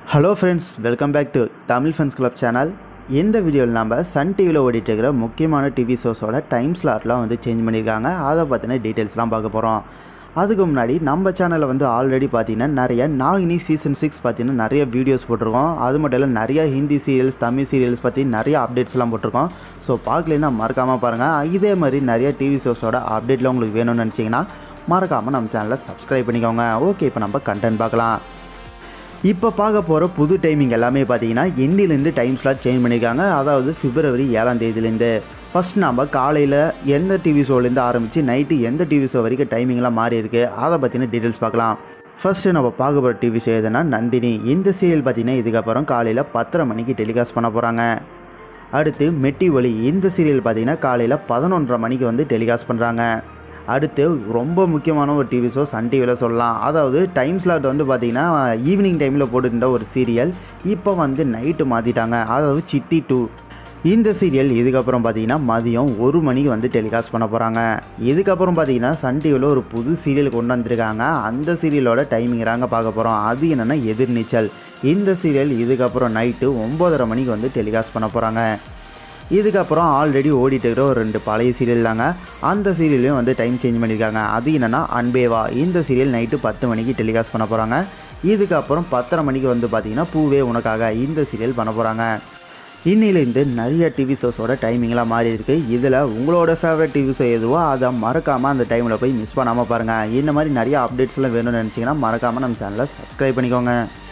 hello friends welcome back to Tamil funs club channel இந்த வீடியோவில் நம்ம சன் டிவியில் ஓடிட்டு இருக்கிற முக்கியமான டிவி ஷோஸோட டைம் ஸ்லாட்லாம் வந்து சேஞ்ச் பண்ணியிருக்காங்க அதை பற்றின டீட்டெயில்ஸ்லாம் பார்க்க போகிறோம் அதுக்கு முன்னாடி நம்ம சேனலில் வந்து ஆல்ரெடி பார்த்தீங்கன்னா நிறைய நாகினி சீசன் சிக்ஸ் பார்த்தீங்கன்னா நிறைய வீடியோஸ் போட்டிருக்கோம் அது மட்டும் இல்லை நிறைய ஹிந்தி சீரியல்ஸ் தமிழ் சீரியல்ஸ் பற்றி நிறைய அப்டேட்ஸ்லாம் போட்டிருக்கோம் ஸோ பார்க்கலன்னா மறக்காமல் பாருங்கள் இதே மாதிரி நிறைய டிவி ஷோஸோட அப்டேட்லாம் உங்களுக்கு வேணும்னு நினச்சிங்கன்னா மறக்காமல் நம்ம சேனலை சப்ஸ்கிரைப் பண்ணிக்கோங்க ஓகே இப்போ நம்ம கண்டென்ட் பார்க்கலாம் இப்போ பார்க்க போகிற புது டைமிங் எல்லாமே பார்த்தீங்கன்னா எண்ணிலேருந்து டைம் ஸ்லாட் சேஞ்ச் பண்ணியிருக்காங்க அதாவது பிப்ரவரி ஏழாம் தேதியிலேருந்து ஃபஸ்ட் நம்ம காலையில் எந்த டிவி ஷோலேருந்து ஆரம்பித்து நைட்டு எந்த டிவி ஷோ வரைக்கும் டைமிங்லாம் மாறி இருக்கு அதை பற்றின டீட்டெயில்ஸ் பார்க்கலாம் ஃபஸ்ட்டு நம்ம பார்க்க போகிற டிவி ஷோ எதுனா நந்தினி இந்த சீரியல் பார்த்தீங்கன்னா இதுக்கப்புறம் காலையில் பத்தரை மணிக்கு டெலிகாஸ்ட் பண்ண போகிறாங்க அடுத்து மெட்டி ஒலி இந்த சீரியல் பார்த்தீங்கன்னா காலையில் பதினொன்றரை மணிக்கு வந்து டெலிகாஸ்ட் பண்ணுறாங்க அடுத்து ரொம்ப முக்கியமான ஒரு டிவி ஷோ சன் டிவியில் சொல்லலாம் அதாவது டைம் ஸ்லாட் வந்து பார்த்திங்கன்னா ஈவினிங் டைமில் போட்டுருந்த ஒரு சீரியல் இப்போ வந்து நைட்டு மாற்றிட்டாங்க அதாவது சித்தி டூ இந்த சீரியல் இதுக்கப்புறம் பார்த்தீங்கன்னா மதியம் ஒரு மணிக்கு வந்து டெலிகாஸ்ட் பண்ண போகிறாங்க இதுக்கப்புறம் பார்த்தீங்கன்னா சன் டிவியில் ஒரு புது சீரியல் கொண்டு வந்திருக்காங்க அந்த சீரியலோட டைமிங் தாங்க பார்க்க போகிறோம் அது என்னென்னா எதிர்நீச்சல் இந்த சீரியல் இதுக்கப்புறம் நைட்டு ஒம்போதரை மணிக்கு வந்து டெலிகாஸ்ட் பண்ண போகிறாங்க இதுக்கப்புறம் ஆல்ரெடி ஓடிட்டு இருக்கிற ஒரு ரெண்டு பழைய சீரியல் தாங்க அந்த சீரியலையும் வந்து டைம் சேஞ்ச் பண்ணியிருக்காங்க அது என்னென்னா அன்பேவா இந்த சீரியல் நைட்டு பத்து மணிக்கு டெலிகாஸ்ட் பண்ண போகிறாங்க இதுக்கப்புறம் பத்தரை மணிக்கு வந்து பார்த்திங்கன்னா பூவே உனக்காக இந்த சீரியல் பண்ண போகிறாங்க இன்னிலேருந்து நிறைய டிவி ஷோஸோட டைமிங்லாம் மாறி இருக்குது இதில் உங்களோட ஃபேவரட் டிவி ஷோ எதுவோ அதை மறக்காமல் அந்த டைமில் போய் மிஸ் பண்ணாமல் பாருங்கள் இந்த மாதிரி நிறைய அப்டேட்ஸ்லாம் வேணும்னு நினச்சிங்கன்னா மறக்காமல் நம்ம சேனலை சப்ஸ்கிரைப் பண்ணிக்கோங்க